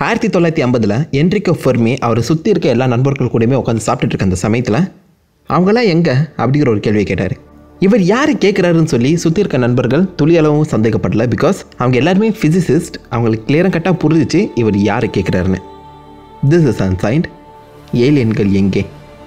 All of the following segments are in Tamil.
ஆயிரத்தி தொள்ளாயிரத்தி ஐம்பதில் என்ரிகோ ஃபெர்மி அவரை சுற்றி இருக்க எல்லா நண்பர்கள் கூடயுமே உட்காந்து சாப்பிட்டுட்டு இருக்க அந்த சமயத்தில் அவங்களாம் எங்கே அப்படிங்கிற ஒரு கேள்வியை கேட்டார் இவர் யார் கேட்குறாருன்னு சொல்லி சுற்றி இருக்க நண்பர்கள் துளியளவும் சந்தேகப்படல பிகாஸ் அவங்க எல்லாருமே ஃபிசிசிஸ்ட் அவங்களுக்கு கிளியராக கட்டாக புரிஞ்சிச்சு இவர் யாரை கேட்குறாருன்னு திஸ் இஸ் அன்சைன்ட் ஏலியன்கள் எங்கே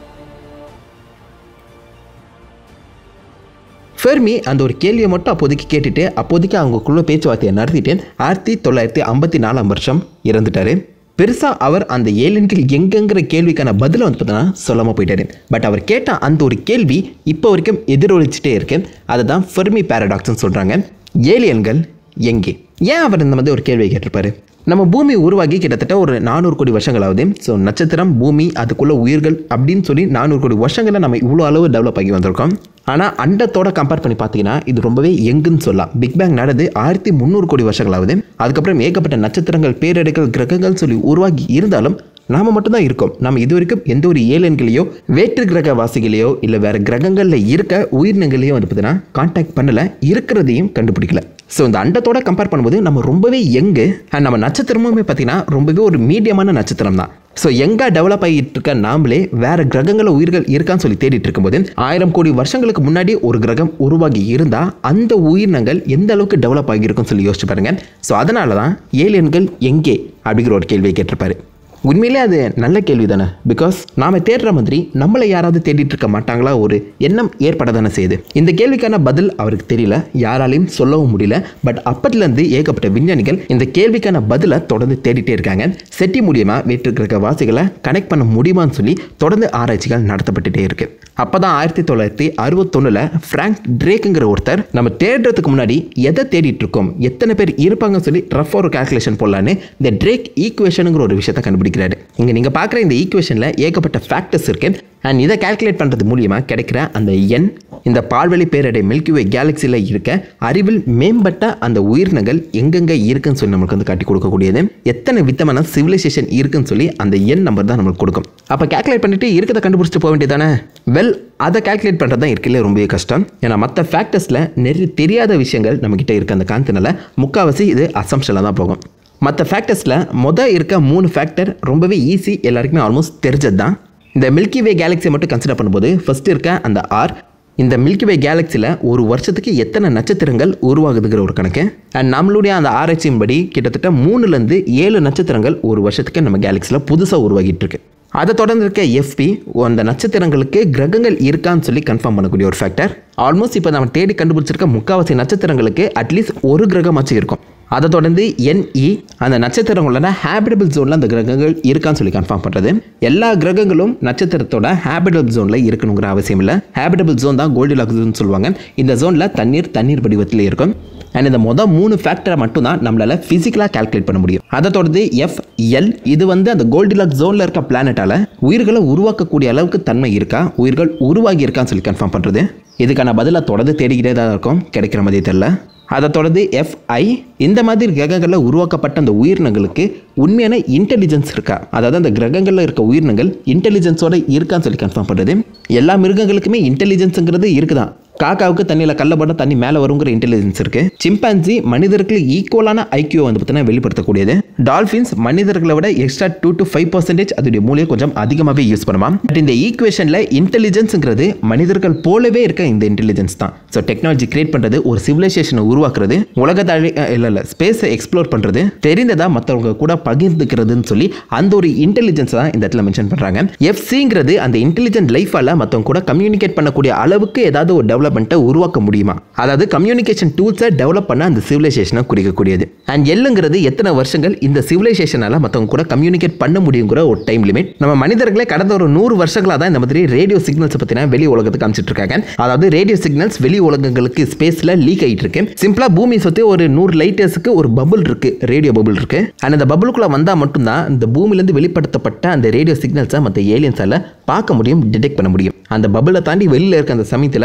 ஃபெர்மி அந்த ஒரு கேள்வியை மட்டும் அப்போதைக்கு கேட்டுட்டு அப்போதைக்கு அவங்களுக்குள்ள பேச்சுவார்த்தையை நடத்திட்டு ஆயிரத்தி தொள்ளாயிரத்தி ஐம்பத்தி நாலாம் வருஷம் இறந்துட்டாரு பெருசாக அவர் அந்த ஏலியன்கள் எங்கங்கிற கேள்விக்கான பதிலை வந்து பார்த்தீங்கன்னா சொல்லாமல் போயிட்டாரு பட் அவர் கேட்ட அந்த ஒரு கேள்வி இப்போ வரைக்கும் எதிரொலிச்சிட்டே இருக்கு அதை தான் ஃபெர்மி பேரடாக்ஸ்னு சொல்கிறாங்க ஏலியன்கள் எங்கே ஏன் அவர் இந்த மாதிரி ஒரு கேள்வியை கேட்டிருப்பாரு நம்ம பூமி உருவாகி கிட்டத்தட்ட ஒரு நானூறு கோடி வருஷங்களாவது ஸோ நட்சத்திரம் பூமி அதுக்குள்ள உயிர்கள் அப்படின்னு சொல்லி நானூறு கோடி வருஷங்களில் நம்ம இவ்வளோ அளவு டெவலப் ஆகி வந்திருக்கோம் ஆனால் அண்டத்தோட கம்பேர் பண்ணி பார்த்தீங்கன்னா இது ரொம்பவே எங்குன்னு சொல்லலாம் பிக் பேங் நடந்து ஆயிரத்தி முந்நூறு கோடி வருஷங்களாவது அதுக்கப்புறம் ஏகப்பட்ட நட்சத்திரங்கள் பேரடைகள் கிரகங்கள் சொல்லி உருவாகி இருந்தாலும் நாம மட்டும்தான் இருக்கோம் நம்ம இது வரைக்கும் எந்த ஒரு ஏலியன்களையோ வேற்று கிரக வாசிகளையோ இல்லை வேற கிரகங்களில் இருக்க உயிரினங்களையோ வந்து பார்த்தீங்கன்னா கான்டாக்ட் பண்ணல இருக்கிறதையும் கண்டுபிடிக்கல ஸோ இந்த அண்டத்தோட கம்பேர் பண்ணும்போது நம்ம ரொம்பவே எங்கு அண்ட் நம்ம நட்சத்திரமுமே பார்த்தீங்கன்னா ரொம்பவே ஒரு மீடியமான நட்சத்திரம் தான் ஸோ எங்கே டெவலப் ஆகிட்டு இருக்க நாமளே வேற கிரகங்களில் உயிர்கள் இருக்கான்னு சொல்லி தேடிட்டு இருக்கும்போது ஆயிரம் கோடி வருஷங்களுக்கு முன்னாடி ஒரு கிரகம் உருவாகி இருந்தால் அந்த உயிரினங்கள் எந்த அளவுக்கு டெவலப் ஆகியிருக்குன்னு சொல்லி யோசிச்சு பாருங்க ஸோ அதனால தான் ஏலியன்கள் எங்கே அப்படிங்கிற ஒரு கேள்வியை கேட்டிருப்பாரு உண்மையிலே அது நல்ல கேள்வி தானே பிகாஸ் நாம தேடுற மாதிரி நம்மளை யாராவது தேடிட்டு இருக்க மாட்டாங்களா ஒரு எண்ணம் ஏற்பட தானே செய்யுது இந்த கேள்விக்கான பதில் அவருக்கு தெரியல யாராலையும் சொல்லவும் முடியல பட் அப்பத்துலேருந்து ஏகப்பட்ட விஞ்ஞானிகள் இந்த கேள்விக்கான பதிலை தொடர்ந்து தேடிட்டே இருக்காங்க செட்டி மூலியமாக வேற்று கிரக வாசிகளை கனெக்ட் பண்ண முடியுமான்னு சொல்லி தொடர்ந்து ஆராய்ச்சிகள் நடத்தப்பட்டுட்டே இருக்கு அப்பதான் ஆயிரத்தி தொள்ளாயிரத்தி அறுபத்தொன்னுல ஃப்ராங்க் ட்ரேக்குங்கிற ஒருத்தர் நம்ம தேடுறதுக்கு முன்னாடி எதை தேடிட்டு இருக்கோம் எத்தனை பேர் இருப்பாங்கன்னு சொல்லி ரஃப் ஒரு கால்குலேஷன் போடலான்னு இந்த ட்ரேக் ஈக்குவேஷனுங்கிற ஒரு விஷயத்தை கண்டுபிடிக்கிறாரு இங்க நீங்க பார்க்குற இந்த ஈக்குவேஷன்ல ஏகப்பட்ட ஃபேக்டர்ஸ் இருக்கு அண்ட் இதை கால்குலேட் பண்ணுறது மூலியமாக கிடைக்கிற அந்த எண் இந்த பால்வெளி பேரடை மில்கிவே கேலக்சியில் இருக்க அறிவில் மேம்பட்ட அந்த உயிரினங்கள் எங்கெங்கே இருக்குன்னு சொல்லி நம்மளுக்கு வந்து காட்டி கொடுக்கக்கூடியது எத்தனை வித்தமான சிவிலைசேஷன் இருக்குன்னு சொல்லி அந்த எண் நம்பர் தான் நம்மளுக்கு கொடுக்கும் அப்போ கால்குலேட் பண்ணிட்டு இருக்கிறத கண்டுபிடிச்சிட்டு போக வேண்டியதானே வெல் அதை கால்குலேட் பண்ணுறது தான் இருக்கல ரொம்பவே கஷ்டம் ஏன்னா மற்ற ஃபேக்டர்ஸில் நிறைய தெரியாத விஷயங்கள் நம்மக்கிட்ட இருக்க அந்த காந்தனால முக்கால்வாசி இது அசம்ஷனில் தான் போகும் மற்ற ஃபேக்டர்ஸில் மொதல் இருக்க மூணு ஃபேக்டர் ரொம்பவே ஈஸி எல்லாருக்குமே ஆல்மோஸ்ட் தெரிஞ்சது தான் இந்த மில்கி வே கேலக்ஸியை மட்டும் கன்சிடர் பண்ணும்போது ஃபர்ஸ்ட் இருக்க அந்த ஆர் இந்த மில்கி வே கேலக்ஸியில் ஒரு வருஷத்துக்கு எத்தனை நட்சத்திரங்கள் உருவாகுதுங்கிற ஒரு கணக்கு அண்ட் நம்மளுடைய அந்த ஆராய்ச்சியின்படி கிட்டத்தட்ட மூணுலேருந்து ஏழு நட்சத்திரங்கள் ஒரு வருஷத்துக்கு நம்ம கேலக்ஸியில் புதுசாக உருவாகிட்டு இருக்கு அதை தொடர்ந்து இருக்க எஃப்பி அந்த நட்சத்திரங்களுக்கு கிரகங்கள் இருக்கான்னு சொல்லி கன்ஃபார்ம் பண்ணக்கூடிய ஒரு ஃபேக்டர் ஆல்மோஸ்ட் இப்போ நம்ம தேடி கண்டுபிடிச்சிருக்க முக்காவாசி நட்சத்திரங்களுக்கு அட்லீஸ்ட் ஒரு கிரகமாச்சும் இருக்கும் அதை தொடர்ந்து என்இ அந்த நட்சத்திரங்களோட ஹேபிடபிள் ஜோனில் அந்த கிரகங்கள் இருக்கான்னு சொல்லி கன்ஃபார்ம் பண்ணுறது எல்லா கிரகங்களும் நட்சத்திரத்தோட ஹேபிடபிள் ஜோனில் இருக்கணுங்கிற அவசியம் இல்லை ஹேபிடபிள் ஜோன் தான் கோல்டு லாக் சொல்லுவாங்க இந்த ஜோனில் தண்ணீர் தண்ணீர் வடிவத்தில் இருக்கும் அண்ட் இந்த மொதல் மூணு ஃபேக்டரை மட்டும் தான் நம்மளால் ஃபிசிக்கலாக கால்குலேட் பண்ண முடியும் அதை தொடர்ந்து எஃப் எல் இது வந்து அந்த கோல்டிலாக் ஜோனில் இருக்க பிளானட்டால் உயிர்களை உருவாக்கக்கூடிய அளவுக்கு தன்மை இருக்கா உயிர்கள் உருவாகி இருக்கான்னு சொல்லி கன்ஃபார்ம் பண்ணுறது இதுக்கான பதிலை தொடர்ந்து தேடிக்கிட்டே தான் இருக்கும் கிடைக்கிற மாதிரி தெரில அதை தொடர்ந்து எஃப்ஐ இந்த மாதிரி கிரகங்களில் உருவாக்கப்பட்ட அந்த உயிரினங்களுக்கு உண்மையான இன்டெலிஜென்ஸ் இருக்கா அதாவது அந்த கிரகங்களில் இருக்க உயிரினங்கள் இன்டெலிஜென்ஸோட இருக்கான்னு சொல்லி கன்ஃபார்ம் பண்ணுறது எல்லா மிருகங்களுக்குமே இன்டெலிஜென்ஸுங்கிறது இருக்குதான் காக்காவுக்கு தண்ணியில் கல்ல போட்டால் தண்ணி மேலே வருங்கிற இன்டெலிஜென்ஸ் இருக்கு சிம்பான்சி மனிதர்களுக்கு ஈக்குவலான ஐக்கியூ வந்து பார்த்தீங்கன்னா வெளிப்படுத்தக்கூடியது டால்ஃபின்ஸ் மனிதர்களை விட extra two to five percentage அதோடைய மூலையை கொஞ்சம் அதிகமாகவே யூஸ் பண்ணுவான் பட் இந்த ஈக்குவேஷனில் இன்டெலிஜென்ஸுங்கிறது மனிதர்கள் போலவே இருக்க இந்த இன்டெலிஜென்ஸ் தான் ஸோ டெக்னாலஜி கிரியேட் பண்ணுறது ஒரு சிவிலைசேஷனை உருவாக்குறது உலகத்தை அழி இல்லை இல்லை ஸ்பேஸை எக்ஸ்ப்ளோர் பண்ணுறது தெரிந்ததா மற்றவங்க கூட பகிர்ந்துக்கிறதுன்னு சொல்லி அந்த ஒரு இன்டெலிஜென்ஸ் தான் இந்த இடத்துல மென்ஷன் பண்ணுறாங்க எஃப்சிங்கிறது அந்த இன்டெலிஜென்ட் லைஃபால் மற்றவங்க கூட கம்யூனிகேட் பண்ணக்கூடிய அளவுக்கு ஏதாவது ஒரு டெவலப்மெண்ட்டை உருவாக்க முடியுமா அதாவது கம்யூனிகேஷன் டூல்ஸை டெவலப் பண்ண அந்த சிவிலைசேஷனை குறிக்கக்கூடியது அண்ட் எல்லுங்கிறது எத்தனை வருஷங்கள் இந்த சிவிலைசேஷனால மற்றவங்க கூட கம்யூனிகேட் பண்ண முடியுங்கிற ஒரு டைம் லிமிட் நம்ம மனிதர்களே கடந்த ஒரு நூறு வருஷங்களாக தான் இந்த மாதிரி ரேடியோ சிக்னல்ஸ் பற்றின வெளி உலகத்துக்கு காமிச்சிட்டு இருக்காங்க அதாவது ரேடியோ சிக்னல்ஸ் வெளி உலகங்களுக்கு ஸ்பேஸில் லீக் ஆகிட்டு இருக்கு சிம்பிளாக பூமி சுற்றி ஒரு நூறு லைட்டர்ஸுக்கு ஒரு பபுள் இருக்கு ரேடியோ பபுள் இருக்கு அண்ட் அந்த பபுளுக்குள்ள வந்தால் மட்டும்தான் இந்த பூமியிலேருந்து வெளிப்படுத்தப்பட்ட அந்த ரேடியோ சிக்னல்ஸை மற்ற ஏலியன்ஸால் பார்க்க முடியும் டிடெக்ட் பண்ண முடியும் அந்த பபுளை தாண்டி வெளியில் இருக்க அந்த சமயத்தில் பூமி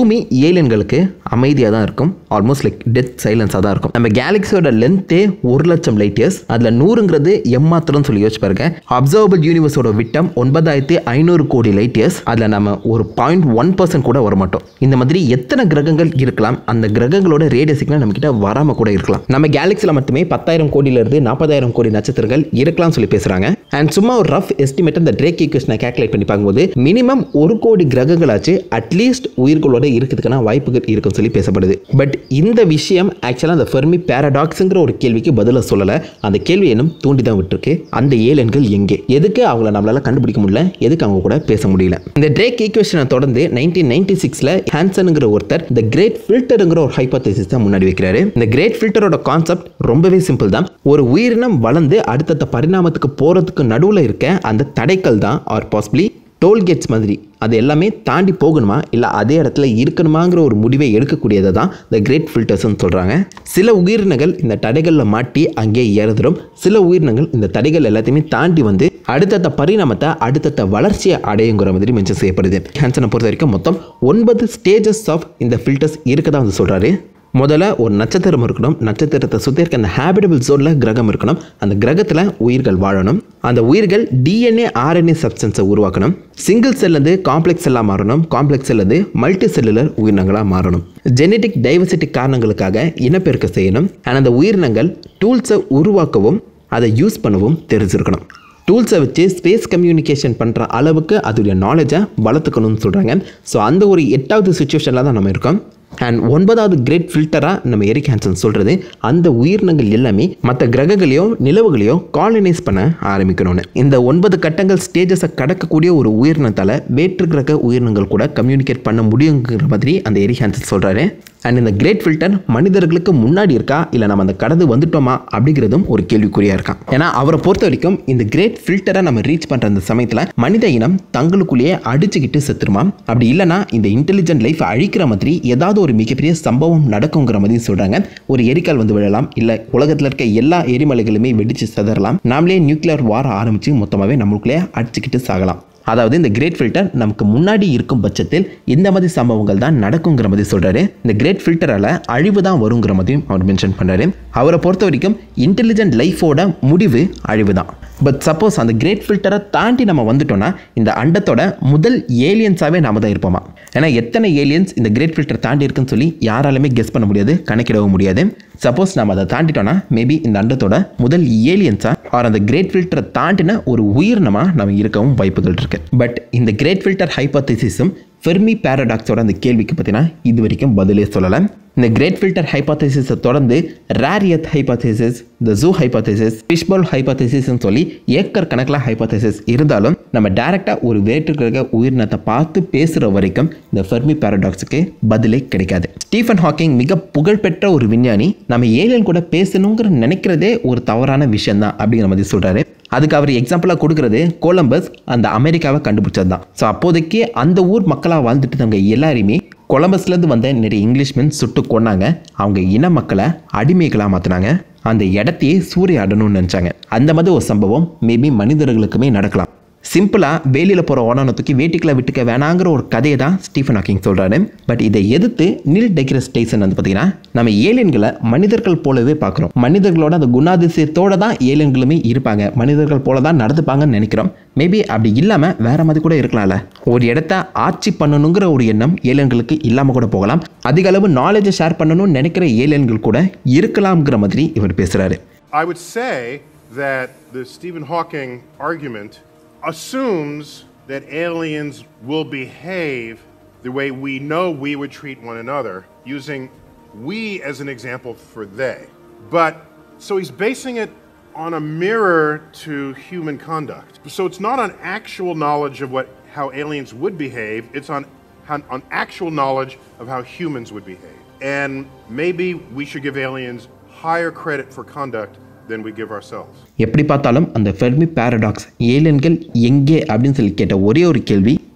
பூமி ஏலியன்களுக்கு அமைதியாக தான் இருக்கும் ஆல்மோஸ்ட் லைக் டெத் சைலன்ஸாக தான் இருக்கும் நம்ம கேலக்ஸியோட லென்த்தே ஒரு லட்சம் லைட் இயர்ஸ் அதில் நூறுங்கிறது எம்மாத்திரம் சொல்லி யோசிச்சு பாருங்க அப்சர்வபிள் யூனிவர்ஸோட விட்டம் ஒன்பதாயிரத்தி ஐநூறு கோடி லைட் இயர்ஸ் அதில் நம்ம ஒரு பாயிண்ட் ஒன் பர்சன்ட் கூட வரமாட்டோம் இந்த மாதிரி எத்தனை கிரகங்கள் இருக்கலாம் அந்த கிரகங்களோட ரேடியஸுக்குலாம் நம்ம கிட்ட வராமல் கூட இருக்கலாம் நம்ம கேலக்ஸியில் மட்டுமே பத்தாயிரம் கோடியிலிருந்து நாற்பதாயிரம் கோடி நட்சத்திரங்கள் இருக்கலாம்னு சொல்லி பேசுகிறாங்க அண்ட் சும்மா ஒரு ரஃப் எஸ்டிமேட் இந்த ட்ரேக் ஈக்குவேஷனை கேல்குலேட் பண்ணி பார்க்கும்போது மினிமம் ஒரு கோடி கிரகங்களாச்சு அட்லீஸ்ட் உயிர்களோட இருக்கிறதுக்கான வாய்ப்புகள் இருக்குன்னு சொல்லி பேசப்படுது பட் இந்த விஷயம் ஆக்சுவலாக அந்த ஃபெர்மி பேரடாக்ஸுங்கிற ஒரு கேள்விக்கு பதிலாக சொல்லலை அந்த கேள்வி இன்னும் தூண்டி தான் விட்டுருக்கு அந்த ஏலன்கள் எங்கே எதுக்கு அவங்கள நம்மளால கண்டுபிடிக்க முடியல எதுக்கு அவங்க கூட பேச முடியல இந்த ட்ரேக் ஈக்குவேஷனை தொடர்ந்து நைன்டீன் நைன்டி சிக்ஸில் ஹான்சனுங்கிற ஒருத்தர் இந்த கிரேட் ஃபில்டருங்கிற ஒரு ஹைப்போதேசிஸ் தான் முன்னாடி வைக்கிறாரு இந்த கிரேட் ஃபில்டரோட கான்செப்ட் ரொம்பவே சிம்பிள் தான் ஒரு உயிரினம் வளர்ந்து அடுத்தடுத்த பரிணாமத்துக்கு போகிறதுக்கு நடுவில் இருக்க அந்த தடைக்கல் தான் ஆர் பாசிபிளி டோல்கேட்ஸ் மாதிரி அது எல்லாமே தாண்டி போகணுமா இல்லை அதே இடத்துல இருக்கணுமாங்கிற ஒரு முடிவை எடுக்கக்கூடியதை தான் இந்த கிரேட் ஃபில்டர்ஸ்னு சொல்கிறாங்க சில உயிரினங்கள் இந்த தடைகளில் மாட்டி அங்கேயே இறந்துடும் சில உயிரினங்கள் இந்த தடைகள் எல்லாத்தையுமே தாண்டி வந்து அடுத்தடுத்த பரிணாமத்தை அடுத்தடுத்த வளர்ச்சியை அடையுங்கிற மாதிரி மென்ஷன் செய்யப்படுது ஹான்சனை பொறுத்த வரைக்கும் மொத்தம் ஒன்பது ஸ்டேஜஸ் ஆஃப் இந்த ஃபில்டர்ஸ் இருக்கதான் வந்து சொல்கிறாரு முதல்ல ஒரு நட்சத்திரம் இருக்கணும் நட்சத்திரத்தை சுற்றி இருக்க அந்த ஹேபிடபிள் ஜோனில் கிரகம் இருக்கணும் அந்த கிரகத்தில் உயிர்கள் வாழணும் அந்த உயிர்கள் டிஎன்ஏ ஆர்என்ஏ சப்ஸ்டன்ஸை உருவாக்கணும் சிங்கிள் செல்லேருந்து காம்ப்ளெக்ஸ் செல்லாக மாறணும் காம்ப்ளெக்ஸ் செல்லேருந்து மல்டி செல்லுலர் உயிரினங்களாக மாறணும் ஜெனட்டிக் டைவர்சிட்டி காரணங்களுக்காக இனப்பெருக்க செய்யணும் அண்ட் அந்த உயிரினங்கள் டூல்ஸை உருவாக்கவும் அதை யூஸ் பண்ணவும் தெரிஞ்சிருக்கணும் டூல்ஸை வச்சு ஸ்பேஸ் கம்யூனிகேஷன் பண்ணுற அளவுக்கு அதோடைய நாலேஜை வளர்த்துக்கணும்னு சொல்கிறாங்க ஸோ அந்த ஒரு எட்டாவது சுச்சுவேஷனில் தான் நம்ம இருக்கோம் அண்ட் ஒன்பதாவது கிரேட் ஃபில்டராக நம்ம எரிக் ஹான்சன் சொல்கிறது அந்த உயிரினங்கள் எல்லாமே மற்ற கிரகங்களையோ நிலவுகளையோ காலனைஸ் பண்ண ஆரம்பிக்கணும்னு இந்த ஒன்பது கட்டங்கள் ஸ்டேஜஸை கடக்கக்கூடிய ஒரு உயிரினத்தால் வேற்று கிரக உயிரினங்கள் கூட கம்யூனிகேட் பண்ண முடியுங்கிற மாதிரி அந்த எரிக் ஹான்சன் சொல்கிறாரு அண்ட் இந்த கிரேட் ஃபில்டர் மனிதர்களுக்கு முன்னாடி இருக்கா இல்லை நம்ம அந்த கடந்து வந்துட்டோமா அப்படிங்கிறதும் ஒரு கேள்விக்குறியாக இருக்கான் ஏன்னா அவரை பொறுத்த வரைக்கும் இந்த கிரேட் ஃபில்டரை நம்ம ரீச் பண்ணுற அந்த சமயத்தில் மனித இனம் தங்களுக்குள்ளேயே அடிச்சுக்கிட்டு செத்துருமா அப்படி இல்லைனா இந்த இன்டெலிஜென்ட் லைஃப் அழிக்கிற மாதிரி ஏதாவது ஒரு மிகப்பெரிய சம்பவம் நடக்குங்கிற மாதிரி சொல்கிறாங்க ஒரு எரிக்கால் வந்து விழலாம் இல்லை உலகத்தில் இருக்க எல்லா எரிமலைகளுமே வெடிச்சு சதறலாம் நாமளே நியூக்ளியர் வார் ஆரம்பித்து மொத்தமாகவே நம்மளுக்குள்ளே அடிச்சுக்கிட்டு சாகலாம் அதாவது இந்த கிரேட் ஃபில்டர் நமக்கு முன்னாடி இருக்கும் பட்சத்தில் இந்த மாதிரி சம்பவங்கள் தான் நடக்குங்கிற மாதிரி சொல்கிறாரு இந்த கிரேட் ஃபில்டரால் அழிவு தான் வருங்கிற மாதிரியும் அவர் மென்ஷன் பண்ணுறாரு அவரை பொறுத்த வரைக்கும் இன்டெலிஜென்ட் லைஃபோட முடிவு அழிவு தான் பட் சப்போஸ் அந்த கிரேட் ஃபில்டரை தாண்டி நம்ம வந்துட்டோம்னா இந்த அண்டத்தோட முதல் ஏலியன்ஸாகவே நாம தான் இருப்போமா ஏன்னா எத்தனை ஏலியன்ஸ் இந்த கிரேட் ஃபில்டர் தாண்டி இருக்குன்னு சொல்லி யாராலுமே கெஸ் பண்ண முடியாது கணக்கிடவும் முடியாது சப்போஸ் நம்ம அதை தாண்டிட்டோம்னா மேபி இந்த அண்டத்தோட முதல் ஏலியன்ஸாக ஆர் அந்த கிரேட் ஃபில்டரை தாண்டின ஒரு உயிரினமாக நம்ம இருக்கவும் வாய்ப்புகள் இருக்கு பட் இந்த கிரேட் ஃபில்டர் ஹைப்போதிசிஸும் ஃபெர்மி பேரடாக்ஸோட அந்த கேள்விக்கு பார்த்தீங்கன்னா இது வரைக்கும் பதிலே சொல்லலை இந்த கிரேட் ஃபில்டர் ஹைபாத்தசிஸை தொடர்ந்து rare earth hypothesis the zoo hypothesis fishbowl ஹைபாத்தசிஸ்ன்னு சொல்லி ஏக்கர் கணக்கில் ஹைபாத்தசிஸ் இருந்தாலும் நம்ம டைரெக்டாக ஒரு வேற்று கிரக உயிரினத்தை பார்த்து பேசுகிற வரைக்கும் இந்த ஃபெர்மி பேரடாக்ஸுக்கு பதிலே கிடைக்காது ஸ்டீஃபன் ஹாக்கிங் மிக புகழ்பெற்ற ஒரு விஞ்ஞானி நம்ம ஏலியன் கூட பேசணுங்கிற நினைக்கிறதே ஒரு தவறான விஷயம் தான் அப்படிங்கிற மாதிரி சொல்கிறாரு அதுக்கு அவர் எக்ஸாம்பிளாக கொடுக்குறது கோலம்பஸ் அந்த அமெரிக்காவை கண்டுபிடிச்சது தான் ஸோ அப்போதைக்கு அந்த ஊர் மக்களாக வாழ்ந்துட்டு இருந்தவங்க எல்லாரையுமே கொலம்பஸ்லேருந்து வந்த நிறைய இங்கிலீஷ்மென் சுட்டு கொன்னாங்க அவங்க இன மக்களை அடிமைகளாக மாற்றினாங்க அந்த இடத்தையே சூறையாடணும்னு நினச்சாங்க அந்த மாதிரி ஒரு சம்பவம் மேபி மனிதர்களுக்குமே நடக்கலாம் சிம்பிளாக வேலியில் போகிற ஓனான தூக்கி வேட்டிக்குள்ள விட்டுக்க வேணாங்கிற ஒரு கதையை தான் ஸ்டீஃபன் ஹாக்கிங் சொல்கிறாரு பட் இதை எதிர்த்து நீல் டெக்ரஸ் டேசன் வந்து பார்த்தீங்கன்னா நம்ம ஏலியன்களை மனிதர்கள் போலவே பார்க்குறோம் மனிதர்களோட அந்த குணாதிசயத்தோட தான் ஏலியன்களுமே இருப்பாங்க மனிதர்கள் போல தான் நடந்துப்பாங்கன்னு நினைக்கிறோம் மேபி அப்படி இல்லாமல் வேற மாதிரி கூட இருக்கலாம்ல ஒரு இடத்த ஆட்சி பண்ணணுங்கிற ஒரு எண்ணம் ஏலியன்களுக்கு இல்லாமல் கூட போகலாம் அதிக அளவு நாலேஜை ஷேர் பண்ணணும்னு நினைக்கிற ஏலியன்கள் கூட இருக்கலாம்ங்கிற மாதிரி இவர் பேசுகிறாரு I would say that the Stephen Hawking argument assumes that aliens will behave the way we know we would treat one another, using we as an example for they. But so he's basing it on a mirror to human conduct. So it's not on actual knowledge of what how aliens would behave, it's on on, on actual knowledge of how humans would behave. And maybe we should give aliens higher credit for conduct than we give ourselves. எப்படி பார்த்தாலும் அந்த ஃபெர்மி பேரடாக்ஸ் ஏலியன்கள் எங்கே அப்படின்னு சொல்லி கேட்ட ஒரே ஒரு கேள்வி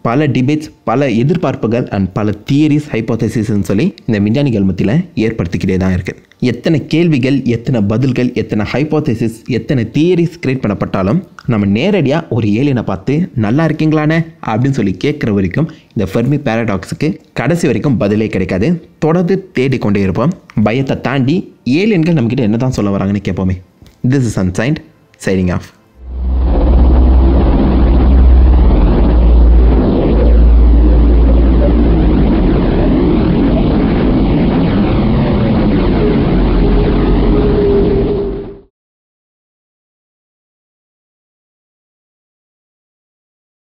பல டிபேட்ஸ் பல எதிர்பார்ப்புகள் அண்ட் பல தியரிஸ் ஹைப்போதசிஸ்ன்னு சொல்லி இந்த விஞ்ஞானிகள் மத்தியில் ஏற்படுத்திக்கிட்டே தான் இருக்குது எத்தனை கேள்விகள் எத்தனை பதில்கள் எத்தனை ஹைப்போதசிஸ் எத்தனை தியரிஸ் கிரியேட் பண்ணப்பட்டாலும் நம்ம நேரடியாக ஒரு ஏலியனை பார்த்து நல்லா இருக்கீங்களானே அப்படின்னு சொல்லி கேட்குற வரைக்கும் இந்த ஃபெர்மி பேரடாக்ஸுக்கு கடைசி வரைக்கும் பதிலே கிடைக்காது தொடர்ந்து தேடிக்கொண்டே இருப்போம் பயத்தை தாண்டி ஏலியன்கள் நம்மக்கிட்ட என்ன தான் சொல்ல வராங்கன்னு கேட்போமே this is ancient signing of